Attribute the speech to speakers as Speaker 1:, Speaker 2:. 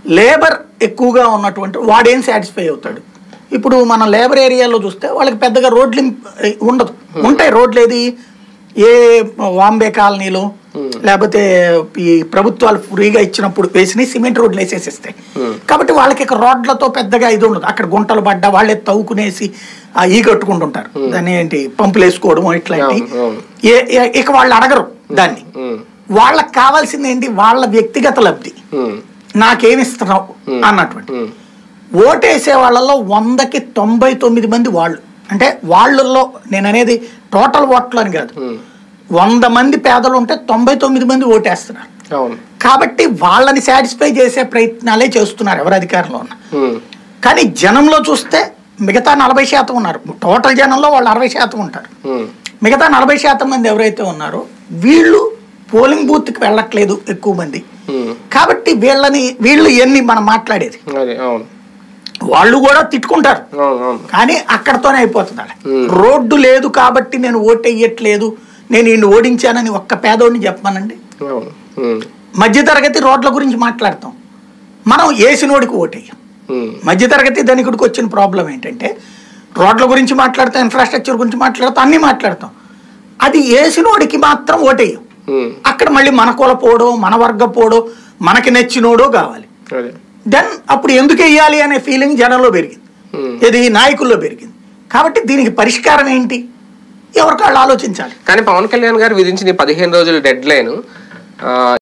Speaker 1: Labour ఎక్కువగా ఉన్నటువంటి వాడేం సాటిస్ఫై అవుతాడు ఇప్పుడు మన లేబర్ ఏరియాలో చూస్తే వాళ్ళకి పెద్దగా రోడ్లు ఇం- ఉండదు ఉంటాయి రోడ్లు ఏది ఏ వాంబే కాలనీలో లేకపోతే ఈ ప్రభుత్వాలు ఫ్రీగా ఇచ్చినప్పుడు వేసిన సిమెంట్ రోడ్లు వేసేసిస్తాయి కాబట్టి వాళ్ళకి ఇక రోడ్లతో పెద్దగా ఇది ఉండదు అక్కడ గుంటలు పడ్డా వాళ్ళే తవ్వుకునేసి ఆ ఈ కట్టుకుంటుంటారు దాన్ని ఏంటి పంపులు వేసుకోవడం ఇట్లాంటి
Speaker 2: అవును, అవును.
Speaker 1: ఏ- ఏ- ఇక వాళ్ళు అడగరు దాన్ని
Speaker 2: ఉమ్,
Speaker 1: వాళ్ళకి కావాల్సింది ఏంటి వాళ్ళ వ్యక్తిగత లబ్ధి
Speaker 2: ఉమ్,
Speaker 1: నాకేమిస్తున్నావు అన్నటువంటి
Speaker 2: ఉమ్,
Speaker 1: ఓటేసే వాళ్ళలో వందకి తొంభై తొమ్మిది మంది వాళ్ళు అంటే వాళ్ళల్లో నేను అనేది టోటల్ ఓట్లు అని కాదు
Speaker 2: ఉమ్.
Speaker 1: వంద మంది పేదలు ఉంటే తొంభై తొమ్మిది మంది ఓటేస్తున్నారు
Speaker 2: అవును
Speaker 1: కాబట్టి వాళ్ళని సాటిస్ఫై చేసే ప్రయత్నాలే చేస్తున్నారు ఎవరు అధికారంలో ఉన్నా
Speaker 2: ఉమ్,
Speaker 1: కానీ జనంలో చూస్తే మిగతా నలభై శాతం ఉన్నారు టోటల్ జనంలో వాళ్ళు అరవై శాతం ఉంటారు
Speaker 2: ఉమ్,
Speaker 1: మిగతా నలభై శాతం మంది ఎవరైతే ఉన్నారో వీళ్ళు పోలింగ్ బూత్కి వెళ్ళట్లేదు ఎక్కువ మంది
Speaker 2: ఉమ్.
Speaker 1: కాబట్టి వీళ్ళని వీళ్ళు ఎన్ని మనం మాట్లాడేది
Speaker 2: అదే అవును
Speaker 1: వాళ్ళు కూడా తిట్టుకుంటారు
Speaker 2: అవును అవును
Speaker 1: కానీ అక్కడతోనే అయిపోతుంది ఆడ.
Speaker 2: Hmm.
Speaker 1: రోడ్డు లేదు కాబట్టి నేను ఓటెయ్యట్లేదు నేను ఈయన ఓడించానని ఒక్క పేదోడిని చెప్పమనండి
Speaker 2: అవును ఉమ్,
Speaker 1: మధ్యతరగతి రోడ్ల గురించి మాట్లాడతాం మనం ఏసినోడికి ఓటేయం
Speaker 2: ఉమ్,
Speaker 1: మధ్యతరగతి ధనికుడికి వచ్చిన ప్రాబ్లం ఏంటంటే రోడ్ల గురించి మాట్లాడతాం ఇన్ఫ్రాస్ట్రక్చర్ గురించి మాట్లాడతాం అన్నీ మాట్లాడతాం అది ఏసినోడికి మాత్రం ఓటేయం
Speaker 2: ఉమ్,
Speaker 1: అక్కడ మళ్ళీ మన కులపోడో మన వర్గపోడో మనకి నచ్చినోడో కావాలి
Speaker 2: అదే
Speaker 1: దెన్ అప్పుడు ఎందుకు వెయ్యాలి అనే ఫీలింగ్ జనంలో పెరిగింది
Speaker 2: ఉమ్.
Speaker 1: ఇది నాయకుల్లో పెరిగింది కాబట్టి దీనికి పరిష్కారం ఏంటి ఎవరికి వాళ్ళు ఆలోచించాలి
Speaker 2: కానీ పవన్ కళ్యాణ్ గారు విధించిన ఈ పదిహేను రోజుల డెడ్ లైన్